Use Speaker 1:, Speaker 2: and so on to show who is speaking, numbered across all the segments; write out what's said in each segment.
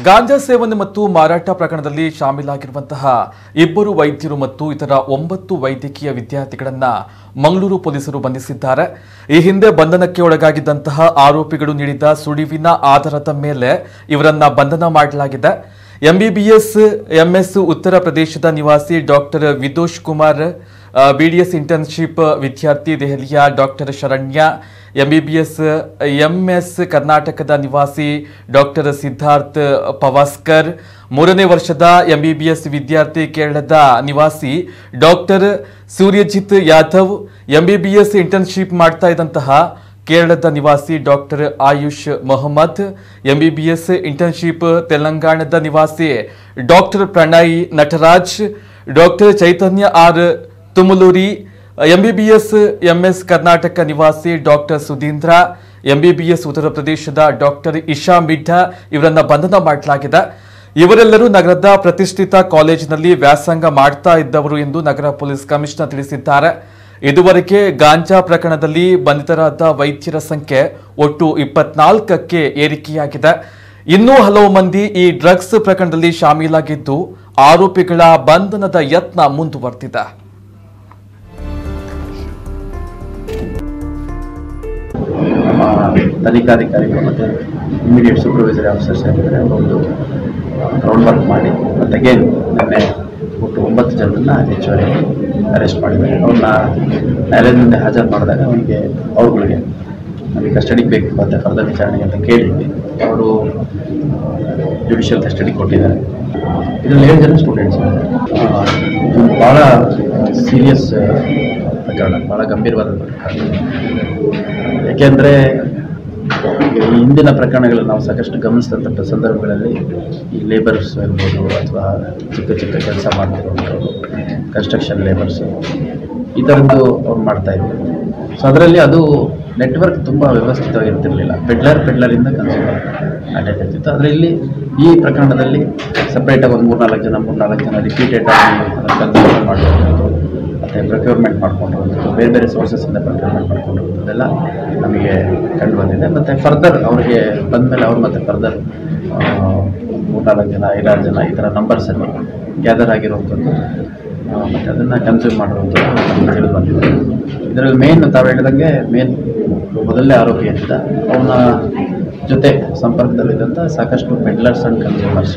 Speaker 1: ಗಾಂಜಾ ಸೇವನೆ ಮತ್ತು ಮಾರಾಟ ಪ್ರಕರಣದಲ್ಲಿ ಶಾಮೀಲಾಗಿರುವಂತಹ ಇಬ್ಬರು ವೈದ್ಯರು ಮತ್ತು ಇತರ ಒಂಬತ್ತು ವೈದ್ಯಕೀಯ ವಿದ್ಯಾರ್ಥಿಗಳನ್ನ ಮಂಗಳೂರು ಪೊಲೀಸರು ಬಂಧಿಸಿದ್ದಾರೆ ಈ ಹಿಂದೆ ಬಂಧನಕ್ಕೆ ಒಳಗಾಗಿದ್ದಂತಹ ಆರೋಪಿಗಳು ನೀಡಿದ ಸುಳಿವಿನ ಆಧಾರದ ಮೇಲೆ ಇವರನ್ನ ಬಂಧನ ಮಾಡಲಾಗಿದೆ ಎಂಬಿಬಿಎಸ್ ಎಂಎಸ್ ಉತ್ತರ ಪ್ರದೇಶದ ನಿವಾಸಿ doctor Vidosh Kumar BDS internship ವಿದ್ಯಾರ್ಥಿ ದೆಹಲಿಯ ಡಾಕ್ಟರ್ ಶರಣ್ಯ ಎಂಬಿಬಿಎಸ್ ಎಂಎಸ್ ಕರ್ನಾಟಕದ ನಿವಾಸಿ ಡಾಕ್ಟರ್ ಸಿದ್ಧಾರ್ಥ್ ಪವಾಸ್ಕರ್ ಮೂರನೇ ವರ್ಷದ ಎಂಬಿಬಿಎಸ್ ವಿದ್ಯಾರ್ಥಿ ಕೇರಳದ ನಿವಾಸಿ doctor Suryajit Yadav MBBS internship ಮಾಡ್ತಾ ಇದ್ದಂತಹ ಕೇರಳದ ನಿವಾಸಿ doctor Ayush Mohammed MBBS internship ತೆಲಂಗಾಣದ ನಿವಾಸಿ doctor Pranay Nataraj doctor Chaitanya R Tumaluri MBBS MS Karnataka ನಿವಾಸಿ ಡಾಕ್ಟರ್ ಸುಧೀಂದ್ರ ಎಂಬಿಬಿಎಸ್ ಉತ್ತರ ಪ್ರದೇಶದ ಡಾಕ್ಟರ್ ಇಶಾ ಮಿಡ್ಡಾ ಇವರನ್ನ ಬಂಧನ ಮಾಡಲಾಗಿದೆ ಇವರೆಲ್ಲರೂ ನಗರದ ಪ್ರತಿಷ್ಠಿತ ಕಾಲೇಜಿನಲ್ಲಿ ವ್ಯಾಸಂಗ ಮಾಡ್ತಾ ಇದ್ದವರು ಎಂದು ನಗರ ಪೊಲೀಸ್ ಕಮಿಷನರ್ ತಿಳಿಸಿದ್ದಾರೆ ಇದುವರೆಗೆ ಗಾಂಜಾ ಪ್ರಕರಣದಲ್ಲಿ ಬಂಧಿತರಾದ ವೈದ್ಯರ ಸಂಖ್ಯೆ ಒಟ್ಟು ಇಪ್ಪತ್ನಾಲ್ಕಕ್ಕೆ ಏರಿಕೆಯಾಗಿದೆ ಇನ್ನೂ ಹಲವು ಮಂದಿ ಈ ಡ್ರಗ್ಸ್ ಪ್ರಕರಣದಲ್ಲಿ ಶಾಮೀಲಾಗಿದ್ದು ಆರೋಪಿಗಳ ಬಂಧನದ ಯತ್ನ ಮುಂದುವರೆದಿದೆ
Speaker 2: ನಮ್ಮ ತನಿಖಾಧಿಕಾರಿಗಳು ಮತ್ತು ಇಮಿಡಿಯೇಟ್ ಸೂಪರ್ವೈಸರಿ ಆಫೀಸರ್ಸ್ ಏನಿದ್ದಾರೆ ಅವರೊಂದು ರೌಂಡ್ ವರ್ಕ್ ಮಾಡಿ ಮತ್ತು ಅಗೇನ್ ನಿನ್ನೆ ಒಟ್ಟು ಒಂಬತ್ತು ಜನರನ್ನ ಹೆಚ್ಚುವರಿ ಅರೆಸ್ಟ್ ಮಾಡಿದ್ದಾರೆ ಅವ್ರನ್ನ ನ್ಯಾಯಾಲಯದ ಮುಂದೆ ಹಾಜರು ಮಾಡಿದಾಗ ಅವನಿಗೆ ಅವ್ರುಗಳಿಗೆ ನಮಗೆ ಕಸ್ಟಡಿಗೆ ಬೇಕು ಮತ್ತು ಫರ್ದರ್ ವಿಚಾರಣೆಗೆ ಅಂತ ಕೇಳಿದ್ವಿ ಅವರು ಜುಡಿಷಿಯಲ್ ಕಸ್ಟಡಿ ಕೊಟ್ಟಿದ್ದಾರೆ ಇದರಲ್ಲಿ ಏಳು ಜನ ಸ್ಟೂಡೆಂಟ್ಸ್ ಇದು ಭಾಳ ಸೀರಿಯಸ್ ಪ್ರಕರಣ ಭಾಳ ಗಂಭೀರವಾದ ಪ್ರಕರಣ ಯಾಕೆಂದರೆ ಈ ಹಿಂದಿನ ಪ್ರಕರಣಗಳಲ್ಲಿ ನಾವು ಸಾಕಷ್ಟು ಗಮನಿಸಿದಂಥ ಸಂದರ್ಭಗಳಲ್ಲಿ ಈ ಲೇಬರ್ಸ್ ಇರ್ಬೋದು ಅಥವಾ ಚಿಕ್ಕ ಚಿಕ್ಕ ಕೆಲಸ ಮಾಡ್ತಿರೋರು ಕನ್ಸ್ಟ್ರಕ್ಷನ್ ಲೇಬರ್ಸು ಈ ಥರದ್ದು ಅವ್ರು ಮಾಡ್ತಾಯಿದ್ರು ಸೊ ಅದರಲ್ಲಿ ಅದು ನೆಟ್ವರ್ಕ್ ತುಂಬ ವ್ಯವಸ್ಥಿತವಾಗಿರ್ತಿರ್ಲಿಲ್ಲ ಪೆಡ್ಲರ್ ಪೆಡ್ಲರಿಂದ ಕನ್ಸ್ಯೂಮರ್ ಅಟ್ಯಾಕ್ ಇರ್ತಿತ್ತು ಆದರೆ ಇಲ್ಲಿ ಈ ಪ್ರಕರಣದಲ್ಲಿ ಸಪ್ರೇಟಾಗಿ ಒಂದು ಮೂರ್ನಾಲ್ಕು ಜನ ಮೂರ್ನಾಲ್ಕು ಜನ ರಿಪೀಟೆಡ್ ಆಗಿ ಅದನ್ನು ಕನ್ಸ್ಯೂಮರ್ ಮಾಡಿರೋದು ಮತ್ತು ಪ್ರೊಕ್ಯೂರ್ಮೆಂಟ್ ಮಾಡ್ಕೊಂಡಿರೋದು ಬೇರೆ ಬೇರೆ ಸೋರ್ಸಸ್ಸಿಂದ ಪ್ರೊಕ್ಯೂರ್ಮೆಂಟ್ ಮಾಡ್ಕೊಂಡಿರೋದೆಲ್ಲ ನಮಗೆ ಕಂಡು ಬಂದಿದೆ ಮತ್ತು ಫರ್ದರ್ ಅವರಿಗೆ ಬಂದಮೇಲೆ ಅವ್ರು ಮತ್ತೆ ಫರ್ದರ್ ಮೂರ್ನಾಲ್ಕು ಜನ ಐದಾರು ಜನ ಈ ಥರ ನಂಬರ್ಸಲ್ಲಿ ಗ್ಯಾದರ್ ಆಗಿರುವಂಥದ್ದು ಮತ್ತು ಅದನ್ನು ಕನ್ಸ್ಯೂಮ್ ಮಾಡಿರುವಂಥದ್ದು ನಮ್ಗೆ ತಿಳಿದು ಬಂದಿದೆ ಇದರಲ್ಲಿ ಮೇನ್ ತಾವು ಹೇಳಿದಂಗೆ ಮೇನ್ ಮೊದಲನೇ ಆರೋಪಿ ಅಂತ ಅವನ ಜೊತೆ ಸಂಪರ್ಕದಲ್ಲಿದ್ದಂಥ ಸಾಕಷ್ಟು ಪೆಡ್ಲರ್ಸ್ ಆ್ಯಂಡ್ ಕನ್ಸ್ಯೂಮರ್ಸ್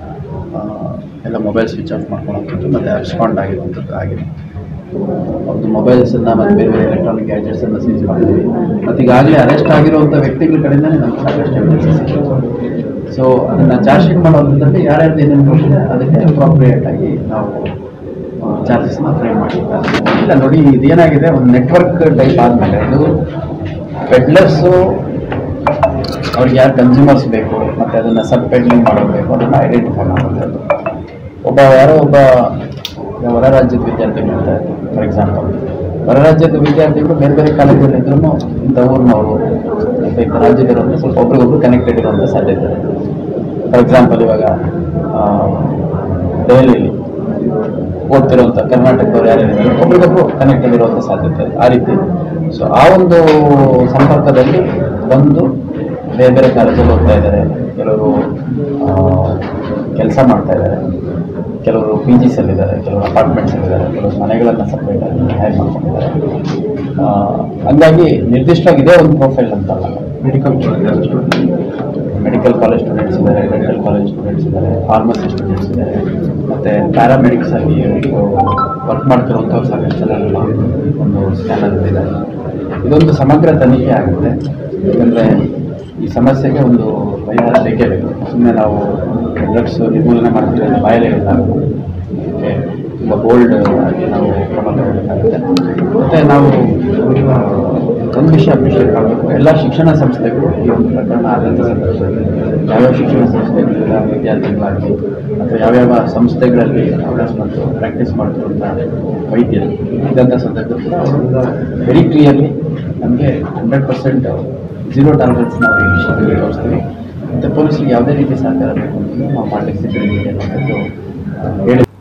Speaker 2: ಎಲ್ಲ ಮೊಬೈಲ್ ಸ್ವಿಚ್ ಆಫ್ ಮಾಡ್ಕೊಳ್ಳೋಂಥದ್ದು ಮತ್ತು ಅಬ್ಸ್ಪಾಂಡ್ ಆಗಿರುವಂಥದ್ದು ಆಗಿದೆ ಅವ್ರದ್ದು ಮೊಬೈಲ್ಸನ್ನು ಮತ್ತು ಬೇರೆ ಬೇರೆ ಎಲೆಕ್ಟ್ರಾನಿಕ್ ಗ್ಯಾಜೆಟ್ಸನ್ನು ಸೀಸ್ ಮಾಡಿದ್ವಿ ಮತ್ತು ಈಗಾಗಲೇ ಅರೆಸ್ಟ್ ಆಗಿರುವಂಥ ವ್ಯಕ್ತಿಗಳ ಕಡೆಯಿಂದಲೇ ನಮ್ಗೆ ಸಾಕಷ್ಟು ಎವಿಡೆನ್ಸಸ್ ಸಿಕ್ಕಿತ್ತು ಸೊ ಅದನ್ನು ಚಾರ್ಜ್ ಶೀಟ್ ಮಾಡುವಂಥದ್ದಲ್ಲಿ ಯಾರ್ಯಾರ್ದು ಏನೇನು ಕೊಟ್ಟಿದೆ ಅದಕ್ಕೆ ಅಪ್ರಾಪ್ರಿಯೇಟ್ ಆಗಿ ನಾವು ಚಾರ್ಜಸ್ನ ಫ್ರೇಮ್ ಮಾಡಿದ್ದಾರೆ ಇಲ್ಲ ನೋಡಿ ಇದೇನಾಗಿದೆ ಒಂದು ನೆಟ್ವರ್ಕ್ ಟೈಪ್ ಆದಮೇಲೆ ಅದು ಪೆಡ್ಲರ್ಸು ಅವ್ರಿಗೆ ಯಾರು ಕನ್ಸ್ಯೂಮರ್ಸ್ ಬೇಕು ಮತ್ತು ಅದನ್ನು ಸಬ್ ಪೆಡ್ಲಿಂಗ್ ಮಾಡೋದು ಬೇಕು ಅದನ್ನು ಐಡೆಂಟಿಫೈ ಮಾಡುವಂಥದ್ದು ಒಬ್ಬ ಯಾರೋ ಒಬ್ಬ ಹೊರ ರಾಜ್ಯದ ವಿದ್ಯಾರ್ಥಿಗಳು ಇರ್ತಾರೆ ಫಾರ್ ಎಕ್ಸಾಂಪಲ್ ಹೊರ ರಾಜ್ಯದ ವಿದ್ಯಾರ್ಥಿಗಳು ಬೇರೆ ಬೇರೆ ಕಾಲೇಜಲ್ಲಿ ಇದ್ರೂ ಇಂಥ ಊರಿನವರು ಅಥವಾ ಇಂಥ ರಾಜ್ಯದವರು ಸ್ವಲ್ಪ ಒಬ್ರಿಗೊಬ್ರು ಕನೆಕ್ಟೆಡ್ ಇರುವಂಥ ಸಾಧ್ಯತೆ ಇದೆ ಫಾರ್ ಎಕ್ಸಾಂಪಲ್ ಇವಾಗ ಆ, ದೆಹಲಿಯಲ್ಲಿ ಓದ್ತಿರುವಂಥ ಕರ್ನಾಟಕದವ್ರು ಯಾರ್ಯಾರಿದ್ದಾರೆ ಒಬ್ರಿಗೊಬ್ರು ಕನೆಕ್ಟೆಡ್ ಇರುವಂಥ ಸಾಧ್ಯತೆ ಇದೆ ಆ ರೀತಿ ಸೊ ಆ ಒಂದು ಸಂಪರ್ಕದಲ್ಲಿ ಬಂದು ಬೇರೆ ಬೇರೆ ಕಾಲೇಜಲ್ಲಿ ಓದ್ತಾ ಇದ್ದಾರೆ ಕೆಲವರು ಕೆಲಸ ಮಾಡ್ತಾ ಇದ್ದಾರೆ ಕೆಲವರು ಪಿ ಜಿಸಲ್ಲಿದ್ದಾರೆ ಕೆಲವರು ಅಪಾರ್ಟ್ಮೆಂಟ್ಸಲ್ಲಿದ್ದಾರೆ ಕೆಲವರು ಮನೆಗಳನ್ನು ಸಪ್ರೇಟ್ ಆಗಿ ಹೈರ್ ಮಾಡ್ಕೊಂಡಿದ್ದಾರೆ ಆ, ಹಂಗಾಗಿ ನಿರ್ದಿಷ್ಟವಾಗಿ ಇದೇ ಒಂದು ಪ್ರೊಫೈಲ್ ಅಂತಲ್ಲ ಮೆಡಿಕಲ್ ಮೆಡಿಕಲ್ ಕಾಲೇಜ್ ಸ್ಟೂಡೆಂಟ್ಸ್ ಇದ್ದಾರೆ ಮೆಡಿಕಲ್ ಕಾಲೇಜ್ ಸ್ಟೂಡೆಂಟ್ಸ್ ಇದ್ದಾರೆ ಫಾರ್ಮಸಿ ಸ್ಟೂಡೆಂಟ್ಸ್ ಇದ್ದಾರೆ ಮತ್ತು ಪ್ಯಾರಾಮೆಡಿಕ್ಸ್ ಆಗಿ ವರ್ಕ್ ಮಾಡ್ತಿರುವಂಥವ್ರು ಸಾಕಷ್ಟು ಜನ ನಮ್ಮ ಒಂದು ಸ್ಕ್ಯಾನರ್ ಇದ್ದಾರೆ ಇದೊಂದು ಸಮಗ್ರ ತನಿಖೆ ಆಗುತ್ತೆ ಯಾಕಂದರೆ ಈ ಸಮಸ್ಯೆಗೆ ಒಂದು ಪರಿಹಾರ ಬೇಕೇ ಬೇಕು ಸುಮ್ಮನೆ ನಾವು ಡ್ರಗ್ಸ್ ನಿರ್ಮೂಲನೆ ಮಾಡ್ತೀವಿ ಅಂತ ಬಾಯಲ್ಲಿ ಹೇಳಿದಾಗ ಅದಕ್ಕೆ ತುಂಬ ಬೋಲ್ಡ್ ಆಗಿ ನಾವು ಕ್ರಮ ತಗೊಳ್ಬೇಕಾಗುತ್ತೆ ಮತ್ತು ನಾವು ಆ, ಒಂದು ವಿಷಯ ಅಪ್ರಿಷಿಯೇಟ್ ಮಾಡಬೇಕು ಎಲ್ಲ ಶಿಕ್ಷಣ ಸಂಸ್ಥೆಗಳು ಈ ಒಂದು ಪ್ರಕರಣ ಆದಂಥ ಸಂದರ್ಭದಲ್ಲಿ ಯಾವ್ಯಾವ ಶಿಕ್ಷಣ ಸಂಸ್ಥೆಗಳಿಂದ ವಿದ್ಯಾರ್ಥಿಗಳಾಗಲಿ ಅಥವಾ ಯಾವ್ಯಾವ ಸಂಸ್ಥೆಗಳಲ್ಲಿ ಅಕಸ್ಮಾತ್ ಪ್ರಾಕ್ಟೀಸ್ ಮಾಡ್ತಿರುವಂಥ ವೈದ್ಯರು ಇದ್ದಂಥ ಸಂದರ್ಭದಲ್ಲಿ ಕೂಡ ಅವರು ವೆರಿ ಕ್ಲಿಯರ್ಲಿ ನಮಗೆ ಹಂಡ್ರೆಡ್ ಪರ್ಸೆಂಟ್ ಝೀರೋ ಟಾಲರೆನ್ಸ್ ನಾವು ಈ ವಿಷಯದಲ್ಲಿ ತೋರಿಸ್ತೀವಿ ಮತ್ತು ಪೊಲೀಸರಿಗೆ ಯಾವುದೇ ರೀತಿ ಸಹಕಾರ ಬೇಕು ಅಂತ ನಾವು ಮಾಡಲಿಕ್ಕೆ ಸಿದ್ಧರಿದ್ದೀವಿ ಅನ್ನೋದು ಹೇಳಿ